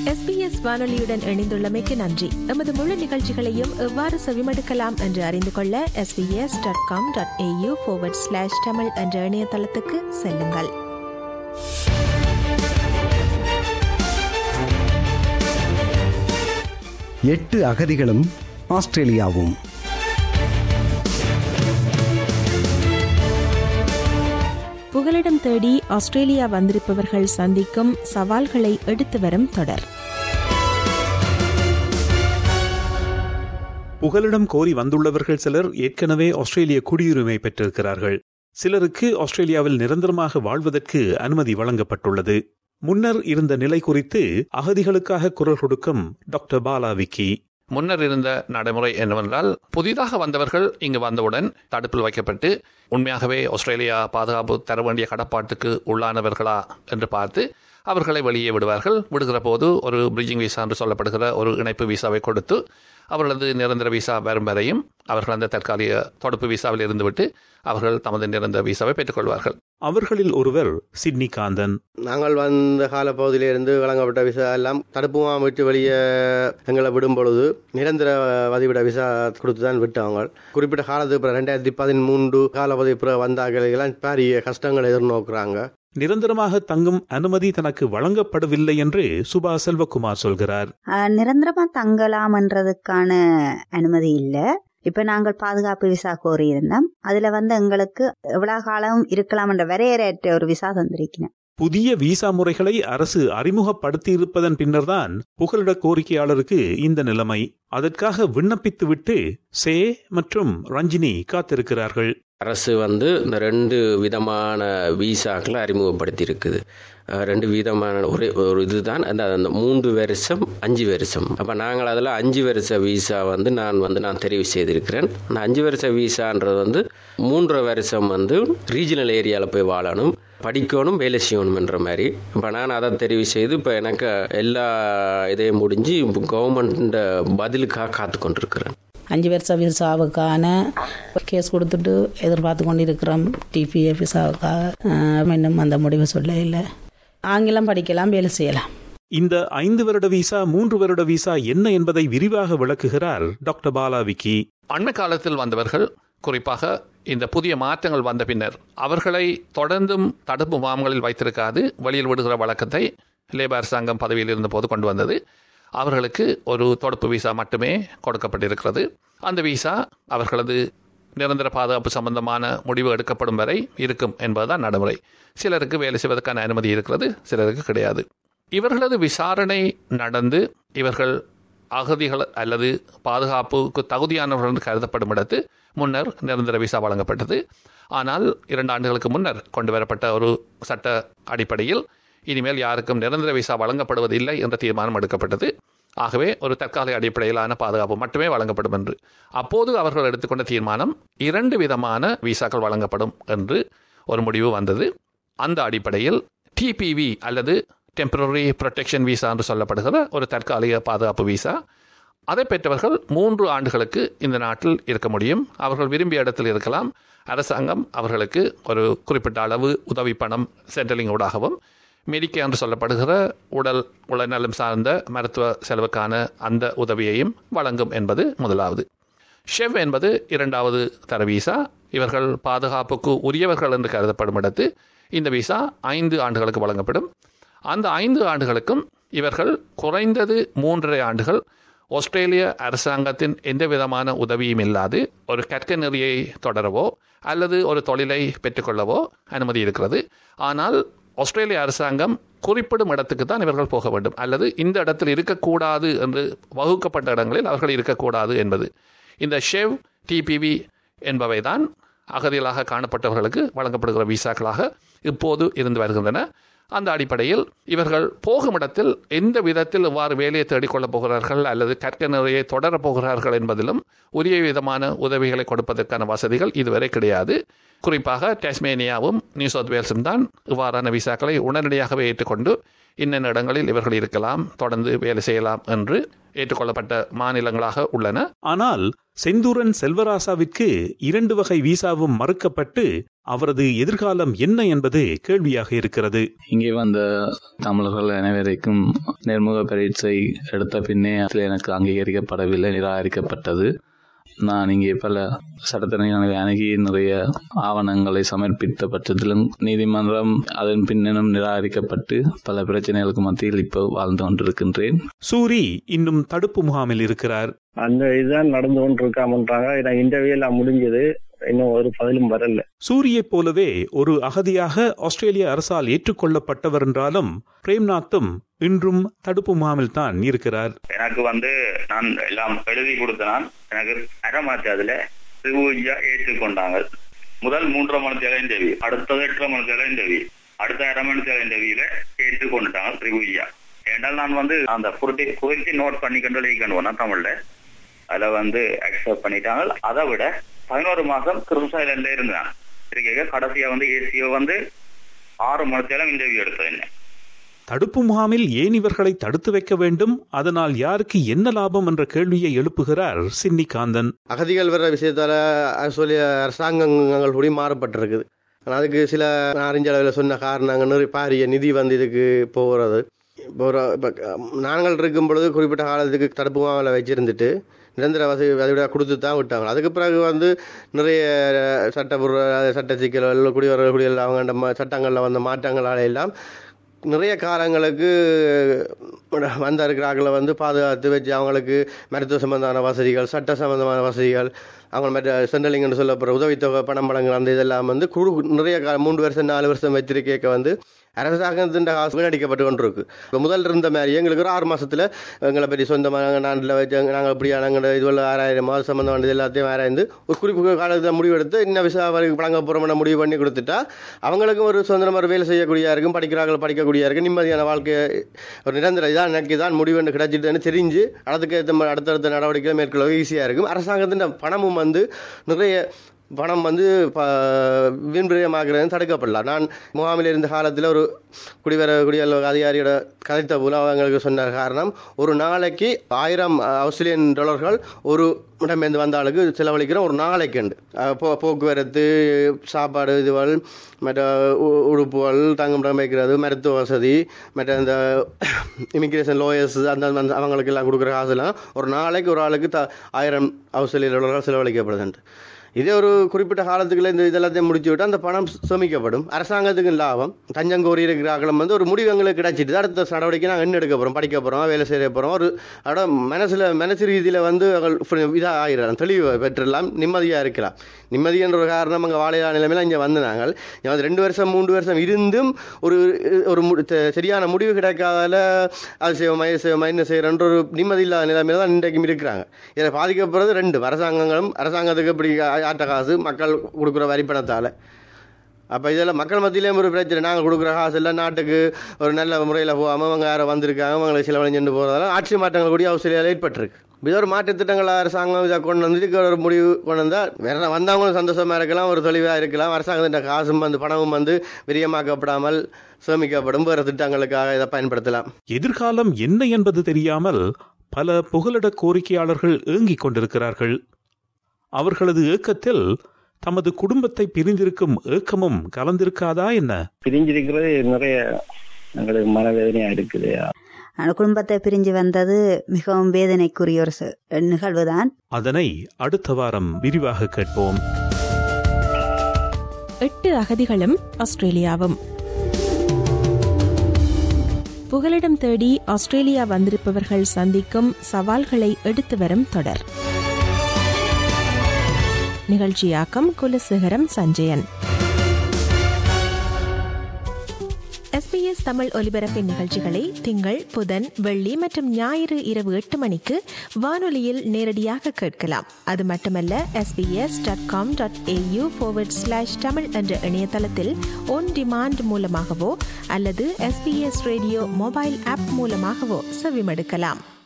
SBS வானொலியுடன் இணைந்துள்ளமைக்கு நன்றி எமது முழு நிகழ்ச்சிகளையும் எவ்வாறு செவிமடுக்கலாம் என்று அறிந்து கொள்ள SBS dot com dot AU slash Tamil என்ற இணையதளத்துக்கு செல்லுங்கள் எட்டு அகதிகளும் ஆஸ்திரேலியாவும் புகலிடம் தேடி ஆஸ்திரேலியா வந்திருப்பவர்கள் சந்திக்கும் சவால்களை எடுத்து வரும் தொடர் புகலிடம் கோரி வந்துள்ளவர்கள் சிலர் ஏற்கனவே ஆஸ்திரேலிய குடியுரிமை பெற்றிருக்கிறார்கள் சிலருக்கு ஆஸ்திரேலியாவில் நிரந்தரமாக வாழ்வதற்கு அனுமதி வழங்கப்பட்டுள்ளது முன்னர் இருந்த நிலை குறித்து அகதிகளுக்காக குரல் கொடுக்கும் டாக்டர் பாலா விக்கி முன்னர் இருந்த நடைமுறை என்னவென்றால் புதிதாக வந்தவர்கள் இங்கு வந்தவுடன் தடுப்பில் வைக்கப்பட்டு உண்மையாகவே ஆஸ்திரேலியா பாதுகாப்பு தர வேண்டிய கடப்பாட்டுக்கு உள்ளானவர்களா என்று பார்த்து அவர்களை வெளியே விடுவார்கள் விடுகிற போது ஒரு பிரிட்ஜிங் விசா என்று சொல்லப்படுகிற ஒரு இணைப்பு விசாவை கொடுத்து அவர்களது நிரந்தர விசா வரும் வரையும் அவர்கள் அந்த தற்காலிக தடுப்பு விசாவில் இருந்துவிட்டு அவர்கள் தமது நிரந்தர விசாவை பெற்றுக்கொள்வார்கள் அவர்களில் ஒருவர் சிட்னி காந்தன் நாங்கள் வந்த காலப்பகுதியிலிருந்து வழங்கப்பட்ட விசா எல்லாம் தடுப்பு முகாம் விட்டு வெளியே எங்களை விடும் பொழுது நிரந்தர வதிவிட விசா கொடுத்து தான் விட்டாங்க குறிப்பிட்ட காலத்துக்கு பிறகு ரெண்டாயிரத்தி பதிமூன்று காலப்பகுதி பிறகு வந்தாக்கள் பாரிய கஷ்டங்களை எதிர்நோக்குறாங்க நிரந்தரமாக தங்கும் அனுமதி தனக்கு வழங்கப்படவில்லை என்று சுபா செல்வகுமார் சொல்கிறார் ஆஹ் நிரந்தரமா தங்கலாம்ன்றதுக்கான அனுமதி இல்ல இப்ப நாங்கள் பாதுகாப்பு விசா கோரியிருந்தோம் அதுல வந்து எங்களுக்கு எவ்வளவு காலம் இருக்கலாம் என்ற வரையறையற்ற ஒரு விசா தந்திருக்கிறேன் புதிய விசா முறைகளை அரசு அறிமுகப்படுத்தி இருப்பதன் பின்னர்தான் புகலிட கோரிக்கையாளருக்கு இந்த நிலைமை அதற்காக விண்ணப்பித்துவிட்டு சே மற்றும் ரஞ்சினி காத்திருக்கிறார்கள் அரசு வந்து இந்த ரெண்டு விதமான விசாக்களை அறிமுகப்படுத்தி இருக்குது அஹ் ரெண்டு விதமான ஒரே ஒரு இதுதான் அந்த அந்த மூன்று வருஷம் அஞ்சு வருஷம் அப்போ நாங்கள் அதில் அஞ்சு வருஷ விசா வந்து நான் வந்து நான் தெரிவு செய்திருக்கிறேன் அந்த அஞ்சு வருஷ விசான்றது வந்து மூன்றரை வருஷம் வந்து ரீஜனல் ஏரியாவில் போய் வாழணும் படிக்கணும் வேலை செய்யணும்ன்ற மாதிரி இப்போ நான் அதை தெரிவு செய்து இப்போ எனக்கு எல்லா இதையும் முடிஞ்சு இப்போ கவர்மெண்ட் பதிலுக்காக காத்து கொண்டிருக்கிறேன் அஞ்சு வருஷ விசாவுக்கான கேஸ் கொடுத்துட்டு எதிர்பார்த்து கொண்டிருக்கிறோம் டிபிஎஃப் விசாவுக்காக இன்னும் அந்த முடிவு சொல்ல இல்லை ஆங்கிலம் படிக்கலாம் வேலை செய்யலாம் இந்த ஐந்து வருட விசா மூன்று வருட விசா என்ன என்பதை விரிவாக விளக்குகிறார் டாக்டர் பாலா விக்கி அண்மை காலத்தில் வந்தவர்கள் குறிப்பாக இந்த புதிய மாற்றங்கள் வந்த பின்னர் அவர்களை தொடர்ந்தும் தடுப்பு முகாம்களில் வைத்திருக்காது வெளியில் விடுகிற வழக்கத்தை லேபர் அரசாங்கம் பதவியில் இருந்தபோது கொண்டு வந்தது அவர்களுக்கு ஒரு தொடப்பு விசா மட்டுமே கொடுக்கப்பட்டிருக்கிறது அந்த விசா அவர்களது நிரந்தர பாதுகாப்பு சம்பந்தமான முடிவு எடுக்கப்படும் வரை இருக்கும் என்பதுதான் நடைமுறை சிலருக்கு வேலை செய்வதற்கான அனுமதி இருக்கிறது சிலருக்கு கிடையாது இவர்களது விசாரணை நடந்து இவர்கள் அகதிகள் அல்லது பாதுகாப்புக்கு தகுதியானவர்கள் என்று கருதப்படும் இடத்து முன்னர் நிரந்தர விசா வழங்கப்பட்டது ஆனால் இரண்டு ஆண்டுகளுக்கு முன்னர் கொண்டு வரப்பட்ட ஒரு சட்ட அடிப்படையில் இனிமேல் யாருக்கும் நிரந்தர விசா வழங்கப்படுவதில்லை என்ற தீர்மானம் எடுக்கப்பட்டது ஆகவே ஒரு தற்காலிக அடிப்படையிலான பாதுகாப்பு மட்டுமே வழங்கப்படும் என்று அப்போது அவர்கள் எடுத்துக்கொண்ட தீர்மானம் இரண்டு விதமான விசாக்கள் வழங்கப்படும் என்று ஒரு முடிவு வந்தது அந்த அடிப்படையில் டிபிவி அல்லது டெம்பரரி ப்ரொடெக்ஷன் விசா என்று சொல்லப்படுகிற ஒரு தற்காலிக பாதுகாப்பு விசா அதை பெற்றவர்கள் மூன்று ஆண்டுகளுக்கு இந்த நாட்டில் இருக்க முடியும் அவர்கள் விரும்பிய இடத்தில் இருக்கலாம் அரசாங்கம் அவர்களுக்கு ஒரு குறிப்பிட்ட அளவு உதவி பணம் சென்ட்ரலிங் ஊடாகவும் மெடிக்கே என்று சொல்லப்படுகிற உடல் உடல்நலம் சார்ந்த மருத்துவ செலவுக்கான அந்த உதவியையும் வழங்கும் என்பது முதலாவது ஷெவ் என்பது இரண்டாவது தர விசா இவர்கள் பாதுகாப்புக்கு உரியவர்கள் என்று கருதப்படும் இடத்து இந்த விசா ஐந்து ஆண்டுகளுக்கு வழங்கப்படும் அந்த ஐந்து ஆண்டுகளுக்கும் இவர்கள் குறைந்தது மூன்றரை ஆண்டுகள் ஆஸ்திரேலிய அரசாங்கத்தின் எந்த விதமான உதவியும் இல்லாது ஒரு கற்க நெறியை தொடரவோ அல்லது ஒரு தொழிலை பெற்றுக்கொள்ளவோ அனுமதி இருக்கிறது ஆனால் ஆஸ்திரேலிய அரசாங்கம் குறிப்பிடும் இடத்துக்கு தான் இவர்கள் போக வேண்டும் அல்லது இந்த இடத்தில் இருக்கக்கூடாது என்று வகுக்கப்பட்ட இடங்களில் அவர்கள் இருக்கக்கூடாது என்பது இந்த ஷெவ் டிபிவி என்பவை தான் அகதிகளாக காணப்பட்டவர்களுக்கு வழங்கப்படுகிற விசாக்களாக இப்போது இருந்து வருகின்றன அந்த அடிப்படையில் இவர்கள் போகும் இடத்தில் எந்த விதத்தில் இவ்வாறு வேலையை தேடிக்கொள்ளப் போகிறார்கள் அல்லது கற்க நிறையை தொடரப் போகிறார்கள் என்பதிலும் உரிய விதமான உதவிகளை கொடுப்பதற்கான வசதிகள் இதுவரை கிடையாது குறிப்பாக டாஸ்மேனியாவும் நியூ சவுத் வேல்ஸும் தான் இவ்வாறான விசாக்களை உடனடியாகவே ஏற்றுக்கொண்டு இன்னென்ன இடங்களில் இவர்கள் இருக்கலாம் தொடர்ந்து வேலை செய்யலாம் என்று ஏற்றுக்கொள்ளப்பட்ட மாநிலங்களாக உள்ளன ஆனால் செந்தூரன் செல்வராசாவிற்கு இரண்டு வகை விசாவும் மறுக்கப்பட்டு அவரது எதிர்காலம் என்ன என்பது கேள்வியாக இருக்கிறது இங்கே வந்த தமிழர்கள் அனைவருக்கும் நேர்முக பரீட்சை எடுத்த பின்னே அதில் எனக்கு அங்கீகரிக்கப்படவில்லை நிராகரிக்கப்பட்டது நான் இங்கே பல சட்டத்தரணிகளை அணுகி நிறைய ஆவணங்களை சமர்ப்பித்த பட்சத்திலும் நீதிமன்றம் அதன் பின்னும் நிராகரிக்கப்பட்டு பல பிரச்சனைகளுக்கு மத்தியில் இப்போ வாழ்ந்து கொண்டிருக்கின்றேன் சூரி இன்னும் தடுப்பு முகாமில் இருக்கிறார் அந்த இதுதான் நடந்து கொண்டு இருக்காமன்றாங்க நான் இன்டர்வியூ எல்லாம் முடிஞ்சது இன்னும் ஒரு பதிலும் வரல சூரியைப் போலவே ஒரு அகதியாக ஆஸ்திரேலிய அரசால் ஏற்றுக்கொள்ளப்பட்டவர் என்றாலும் பிரேம்நாத்தும் இன்றும் தடுப்பு முகாமில் தான் இருக்கிறார் எனக்கு வந்து நான் எல்லாம் எழுதி கொடுத்தனால் எனக்கு அரை மாத்தி அதுல திருவூஜா ஏற்றுக்கொண்டாங்க முதல் மூன்றரை மணி தேவை இன்டர்வியூ அடுத்தது எட்டரை மணி தேவை இன்டர்வியூ அடுத்த அரை மணி தேவை இன்டர்வியூல ஏற்றுக்கொண்டுட்டாங்க திருவூஜா ஏன்னால் நான் வந்து அந்த குறித்தி குறித்தி நோட் பண்ணி கொண்டு எழுதிக்கணும் தமிழ்ல அதை வந்து அக்செப்ட் பண்ணிட்டாங்க அதை விட பதினோரு மாசம் கிறிஸ் ஐலண்ட்ல இருந்தான் இருக்க கடைசியா வந்து ஏசியோ வந்து ஆறு மணி தேவை இன்டர்வியூ எடுத்தது என்ன தடுப்பு முகாமில் ஏன் இவர்களை தடுத்து வைக்க வேண்டும் அதனால் யாருக்கு என்ன லாபம் என்ற கேள்வியை எழுப்புகிறார் சின்னி காந்தன் அகதிகள் வர்ற விஷயத்தால சொல்லி அரசாங்கங்கள் கூடி மாறப்பட்டிருக்குது ஆனா அதுக்கு சில அறிஞ்ச அளவில் சொன்ன காரணங்கள் நிறைய பாரிய நிதி வந்து இதுக்கு போகிறது இப்போ ஒரு இப்போ நாங்கள் இருக்கும் பொழுது குறிப்பிட்ட காலத்துக்கு தடுப்பு முகாமில் வச்சிருந்துட்டு நிரந்தர வசதி அதை விட கொடுத்து தான் விட்டாங்க அதுக்கு பிறகு வந்து நிறைய சட்டப்பூர்வ சட்ட சிக்கல்கள் குடிவரல் குடிகள் அவங்க சட்டங்களில் வந்த மாற்றங்களால எல்லாம் நிறைய காலங்களுக்கு வந்த இருக்கிறார்களை வந்து பாதுகாத்து வச்சு அவங்களுக்கு மருத்துவ சம்பந்தமான வசதிகள் சட்ட சம்பந்தமான வசதிகள் அவங்க மற்ற சென்ட்ரலிங்னு சொல்லப்படுற உதவித்தொகை பணம் வழங்கல் அந்த இதெல்லாம் வந்து குழு நிறைய காலம் மூன்று வருஷம் நாலு வருஷம் வச்சிருக்க வந்து அரசாங்கத்தின் காசு வீணடிக்கப்பட்டு கொண்டிருக்கு இப்போ முதல் இருந்த மாதிரி எங்களுக்கு ஒரு ஆறு மாசத்துல எங்களை பற்றி சொந்தமாக நாட்டில் வச்சு நாங்கள் இப்படி நாங்கள் இதுவரை ஆறாயிரம் மாதம் சம்பந்தமானது எல்லாத்தையும் ஆராய்ந்து ஒரு குறிப்பிட்ட காலத்தில் முடிவெடுத்து இன்னும் விசா வரைக்கும் வழங்க போகிறோம்னு முடிவு பண்ணி கொடுத்துட்டா அவங்களுக்கும் ஒரு சுதந்திரமாக ஒரு வேலை செய்யக்கூடிய இருக்கும் படிக்கிறார்கள் படிக்கக்கூடிய இருக்கும் நிம்மதியான வாழ்க்கை ஒரு நிரந்தர இதான் எனக்கு தான் முடிவு கிடைச்சிட்டுன்னு தெரிஞ்சு அதுக்கு ஏற்ற அடுத்தடுத்த நடவடிக்கைகள் மேற்கொள்ள ஈஸியாக இருக்கும் அரசாங்கத்தின் பணமும் வந்து நிறைய பணம் வந்து ப வீண்பிரியமாகிறது தடுக்கப்படலாம் நான் முகாமில் இருந்த காலத்தில் ஒரு குடிவர குடியல் அதிகாரியோட கதைத்த போல அவங்களுக்கு சொன்ன காரணம் ஒரு நாளைக்கு ஆயிரம் ஆஸ்திரேலியன் டாலர்கள் ஒரு இடமேந்து வந்த ஆளுக்கு செலவழிக்கிறோம் ஒரு நாளைக்கு உண்டு போ போக்குவரத்து சாப்பாடு இதுவள் மற்ற உடுப்புகள் தங்குமிடம் வைக்கிறது மருத்துவ வசதி மற்ற இந்த இமிக்ரேஷன் லோயர்ஸ் அந்த அவங்களுக்கு எல்லாம் கொடுக்குற காசுலாம் ஒரு நாளைக்கு ஒரு ஆளுக்கு த ஆயிரம் ஆஸ்திரேலிய டாலர்கள் செலவழிக்கப்படுதுன்ட்டு இதே ஒரு குறிப்பிட்ட காலத்துக்குள்ள இந்த இதெல்லாத்தையும் முடிச்சு விட்டு அந்த பணம் சேமிக்கப்படும் அரசாங்கத்துக்கு லாபம் தஞ்சம் கோரி இருக்கிறார்களும் வந்து ஒரு முடிவு எங்களுக்கு கிடைச்சிட்டு அடுத்த நடவடிக்கை நாங்கள் என்ன எடுக்க போகிறோம் படிக்க போகிறோம் வேலை செய்ய போகிறோம் ஒரு அதோட மனசில் மனசு ரீதியில் வந்து இதாக ஆகிடலாம் தெளிவு பெற்றுடலாம் நிம்மதியாக இருக்கலாம் நிம்மதின்ற ஒரு காரணம் அங்கே வாழையா நிலைமையில இங்கே வந்து நாங்கள் வந்து ரெண்டு வருஷம் மூன்று வருஷம் இருந்தும் ஒரு ஒரு சரியான முடிவு கிடைக்காதால அது செய்வோமா இது செய்வோமா என்ன செய்கிறன்ற ஒரு நிம்மதி இல்லாத நிலைமையில தான் இன்றைக்கும் இருக்கிறாங்க இதில் பாதிக்கப்படுறது ரெண்டு அரசாங்கங்களும் அரசாங்கத்துக்கு இப்படி ஆட்ட காசு மக்கள் கொடுக்குற வரிப்பணத்தால் அப்போ இதில் மக்கள் மத்தியிலேயும் ஒரு பிரச்சனை நாங்கள் கொடுக்குற காசு இல்லை நாட்டுக்கு ஒரு நல்ல முறையில் போகாமல் அவங்க யாரும் வந்திருக்காங்க அவங்களை செலவழிஞ்சுட்டு போகிறதால ஆட்சி மாற்றங்கள் கூடிய ஆஸ்திரேலியாவில் ஏற்பட்டிருக்கு இது ஒரு மாற்றுத் திட்டங்கள் அரசாங்கம் இதை கொண்டு வந்து இதுக்கு ஒரு முடிவு கொண்டு வந்தால் வேற வந்தவங்களும் சந்தோஷமாக இருக்கலாம் ஒரு தெளிவாக இருக்கலாம் அரசாங்கத்தின் காசும் வந்து பணமும் வந்து விரியமாக்கப்படாமல் சேமிக்கப்படும் வேறு திட்டங்களுக்காக இதை பயன்படுத்தலாம் எதிர்காலம் என்ன என்பது தெரியாமல் பல புகலிட கோரிக்கையாளர்கள் ஏங்கிக் கொண்டிருக்கிறார்கள் அவர்களது ஏக்கத்தில் தமது குடும்பத்தை பிரிந்திருக்கும் ஏக்கமும் கலந்திருக்காதா என்ன பிரிஞ்சிருக்கிறது நிறைய எங்களுக்கு மனவேதனையா இருக்குது அந்த குடும்பத்தை பிரிஞ்சு வந்தது மிகவும் வேதனைக்குரிய ஒரு நிகழ்வு தான் அதனை அடுத்த வாரம் விரிவாக கேட்போம் எட்டு அகதிகளும் ஆஸ்திரேலியாவும் புகலிடம் தேடி ஆஸ்திரேலியா வந்திருப்பவர்கள் சந்திக்கும் சவால்களை எடுத்து வரும் தொடர் நிகழ்ச்சியாக்கம் குலசேகரம் சஞ்சயன் எஸ்பிஎஸ் தமிழ் ஒலிபரப்பின் நிகழ்ச்சிகளை திங்கள் புதன் வெள்ளி மற்றும் ஞாயிறு இரவு எட்டு மணிக்கு வானொலியில் நேரடியாக கேட்கலாம் அது மட்டுமல்ல SBS dot com dot AU forward slash Tamil என்ற இணையதளத்தில் ஒன் டிமாண்ட் மூலமாகவோ அல்லது எஸ்பிஎஸ் ரேடியோ மொபைல் ஆப் மூலமாகவோ செவிமடுக்கலாம்